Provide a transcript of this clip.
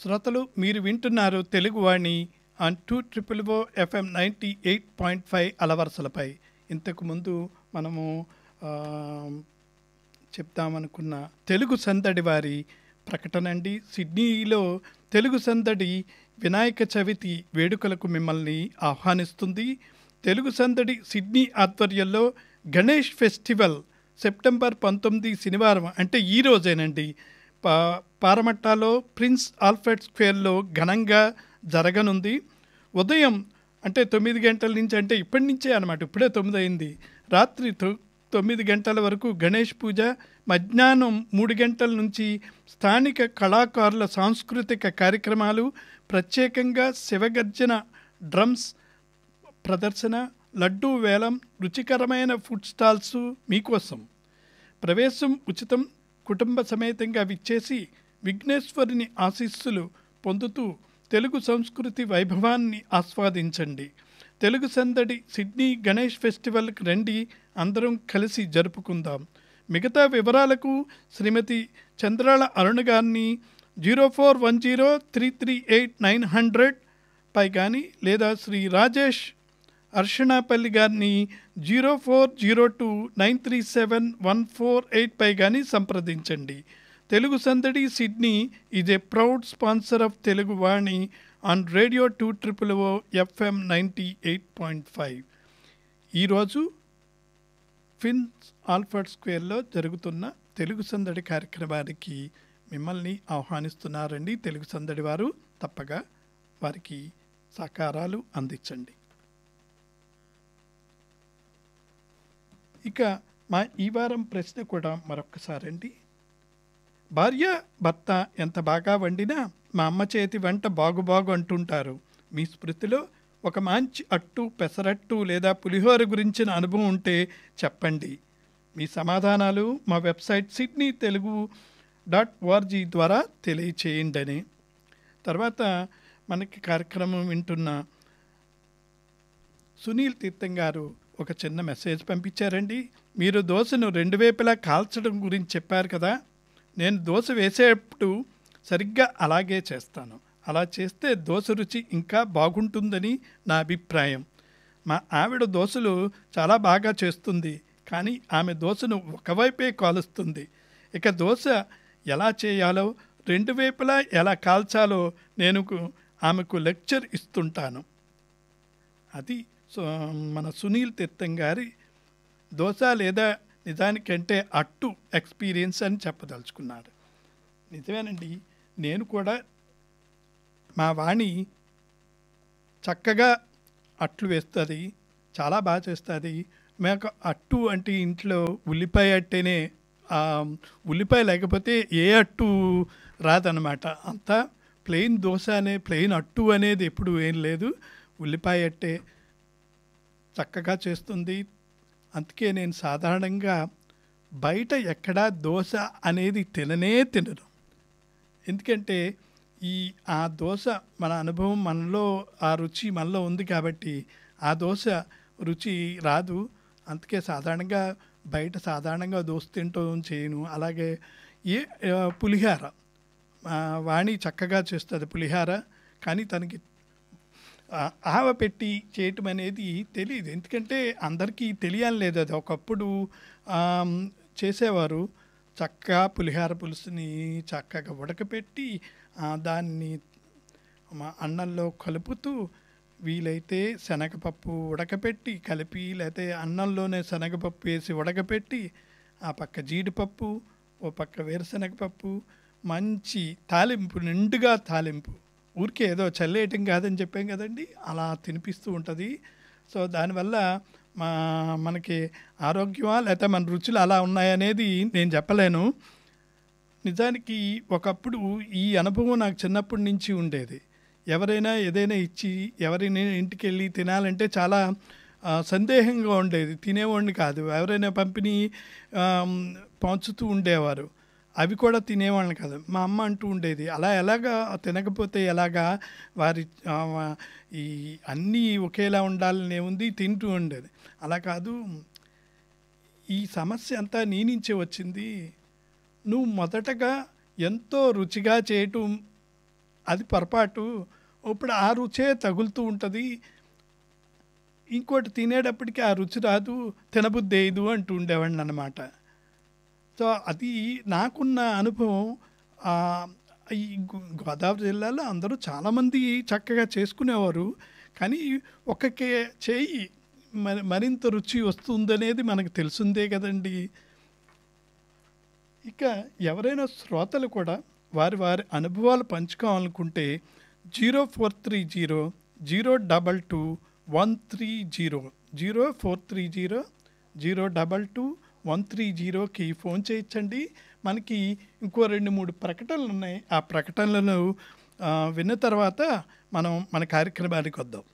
శ్రోతలు మీరు వింటున్నారు Teluguvani on two triple O FM ninety eight point five అలవరసలపై ఇంతకు ముందు మనము ఆ, చెప్తామనుకున్న తెలుగు సందడి వారి ప్రకటన అండి సిడ్నీలో తెలుగు సందడి వినాయక చవితి వేడుకలకు మిమ్మల్ని ఆహ్వానిస్తుంది తెలుగు సందడి సిడ్నీ ఆధ్వర్యంలో గణేష్ ఫెస్టివల్ సెప్టెంబర్ పంతొమ్మిది శనివారం అంటే ఈ రోజేనండి పా పారమట్టాలో ప్రిన్స్ ఆల్ఫ్రెడ్ స్క్వేర్లో ఘనంగా జరగనుంది ఉదయం అంటే తొమ్మిది గంటల నుంచి అంటే ఇప్పటి నుంచే అనమాట ఇప్పుడే తొమ్మిది అయింది రాత్రి తొ- తొమ్మిది గంటల వరకు గణేష్ పూజ మధ్యాహ్నం మూడు గంటల నుంచి స్థానిక కళాకారుల సాంస్కృతిక కార్యక్రమాలు ప్రత్యేకంగా శివగర్జన డ్రమ్స్ ప్రదర్శన లడ్డూ వేలం రుచికరమైన ఫుడ్ స్టాల్స్ మీకోసం ప్రవేశం ఉచితం కుటుంబ సమేతంగా విచ్చేసి విఘ్నేశ్వరుని ఆశీస్సులు పొందుతూ తెలుగు సంస్కృతి వైభవాన్ని ఆస్వాదించండి తెలుగు సందడి సిడ్నీ గణేష్ ఫెస్టివల్కి రండి అందరం కలిసి జరుపుకుందాం మిగతా వివరాలకు శ్రీమతి చంద్రాల అరుణ గారిని zero four one zero three three eight nine hundred పై కానీ లేదా శ్రీ రాజేష్ అర్షణాపల్లి గారిని zero four zero two nine three seven one four eight పై కానీ సంప్రదించండి Telugu Sandadi Sydney is a proud sponsor of Telugu Vani on radio two triple O FM ninety eight point five ఈరోజు Prince Alfred స్క్వేర్లో జరుగుతున్న తెలుగు సందడి కార్యక్రమానికి మిమ్మల్ని ఆహ్వానిస్తున్నారండి తెలుగు సందడి వారు తప్పగా వారికి సహకారాలు అందించండి ఇక మా ఈ వారం ప్రశ్న కూడా మరొక్కసారండి భార్య భర్త ఎంత బాగా వండినా మా అమ్మ చేతి వంట బాగు బాగు అంటుంటారు మీ స్మృతిలో ఒక మంచి అట్టు పెసరట్టు లేదా పులిహోర గురించిన అనుభవం ఉంటే చెప్పండి మీ సమాధానాలు మా website Sydney Telugu dot O R G ద్వారా తెలియచేయండి అని తర్వాత మనకి కార్యక్రమం వింటున్న సునీల్ తీర్థం గారు ఒక చిన్న మెసేజ్ పంపించారండి మీరు దోశను రెండు వైపులా కాల్చడం గురించి చెప్పారు కదా నేను దోశ వేసేటప్పుడు సరిగ్గా అలాగే చేస్తాను అలా చేస్తే దోశ రుచి ఇంకా బాగుంటుందని నా అభిప్రాయం మా ఆవిడ దోశలు చాలా బాగా చేస్తుంది కానీ ఆమె దోశను ఒకవైపే కాలుస్తుంది ఇక దోశ ఎలా చేయాలో రెండు వైపులా ఎలా కాల్చాలో నేను కు- ఆమెకు లెక్చర్ ఇస్తుంటాను అది సో మన సునీల్ తీర్థం గారి దోశ లేదా నిజానికంటే అట్టు ఎక్స్పీరియన్స్ అని చెప్పదలుచుకున్నాడు నిజమేనండి నేను కూడా మా వాణి చక్కగా అట్లు వేస్తుంది చాలా బాగా చేస్తుంది మాకు అట్టు అంటే ఇంట్లో ఉల్లిపాయ అట్టేనే ఆ, ఉల్లిపాయ లేకపోతే ఏ అట్టు రాదనమాట అంతా ప్లెయిన్ దోశ అనే ప్లెయిన్ అట్టు అనేది ఎప్పుడు ఏం లేదు ఉల్లిపాయ అట్టే చక్కగా చేస్తుంది అందుకే నేను సాధారణంగా బయట ఎక్కడా దోశ అనేది తిననే తినను ఎందుకంటే ఈ ఆ దోశ మన అనుభవం మనలో ఆ రుచి మనలో ఉంది కాబట్టి ఆ దోశ రుచి రాదు అందుకే సాధారణంగా బయట సాధారణంగా దోశ తింటూ చేయను అలాగే ఏ ఆ, పులిహార మా వాణి చక్కగా చేస్తుంది పులిహార కానీ తనకి ఆ, ఆవ పెట్టి చేయటం అనేది తెలియదు ఎందుకంటే అందరికీ తెలియాలి లేదు అది ఒకప్పుడు ఆమ్, చేసేవారు చక్కగా పులిహార పులుసుని చక్కగా ఉడకపెట్టి ఆ, దాన్ని మా అన్నంలో కలుపుతూ వీలైతే శనగపప్పు ఉడకపెట్టి కలిపి లేకపోతే అన్నంలోనే శనగపప్పు వేసి ఉడకపెట్టి ఆ పక్క జీడిపప్పు ఓ పక్క వేరుశనగపప్పు మంచి తాలింపు నిండుగా తాలింపు ఊరికే ఏదో చల్లేయటం కాదని చెప్పాం కదండి అలా తినిపిస్తూ ఉంటుంది సో దానివల్ల మా మనకి ఆరోగ్యమా లేకపోతే మన రుచులు అలా ఉన్నాయనేది నేను చెప్పలేను నిజానికి ఒకప్పుడు ఈ అనుభవం నాకు చిన్నప్పటి నుంచి ఉండేది ఎవరైనా ఏదైనా ఇచ్చి ఎవరైనా ఇంటికి వెళ్ళి తినాలంటే చాలా ఆ, సందేహంగా ఉండేది తినేవాడిని కాదు ఎవరైనా పంపిణీ ఆమ్, పంచుతూ ఉండేవారు అవి కూడా తినేవాళ్ళని కాదు మా అమ్మ అంటూ ఉండేది అలా ఎలాగా తినకపోతే ఎలాగా వారి ఆ, ఈ అన్నీ ఒకేలా ఉండాలని ఉంది తింటూ ఉండేది అలా కాదు ఈ సమస్య అంతా నీ నుంచే వచ్చింది నువ్వు మొదటగా ఎంతో రుచిగా చేయటం అది పొరపాటు ఇప్పుడు ఆ రుచే తగులుతూ ఉంటుంది ఇంకోటి తినేటప్పటికి ఆ రుచి రాదు తినబుద్ధి వేయదు అంటూ ఉండేవాడిని అనమాట సో అది నాకున్న అనుభవం ఆ, ఈ గో- గోదావరి జిల్లాలో అందరూ చాలామంది చక్కగా చేసుకునేవారు కానీ ఒక కే చేయి మరి మరింత రుచి వస్తుందనేది మనకు తెలిసిందే కదండి ఇక ఎవరైనా శ్రోతలు కూడా వారి వారి అనుభవాలు పంచుకోవాలనుకుంటే zero four three zero zero double two one three zero zero four three zero zero double two one three జీరోకి ఫోన్ చేయించండి మనకి ఇంకో రెండు మూడు ప్రకటనలు ఉన్నాయి ఆ ప్రకటనలను ఆ, విన్న తర్వాత మనం మన కార్యక్రమానికి వద్దాం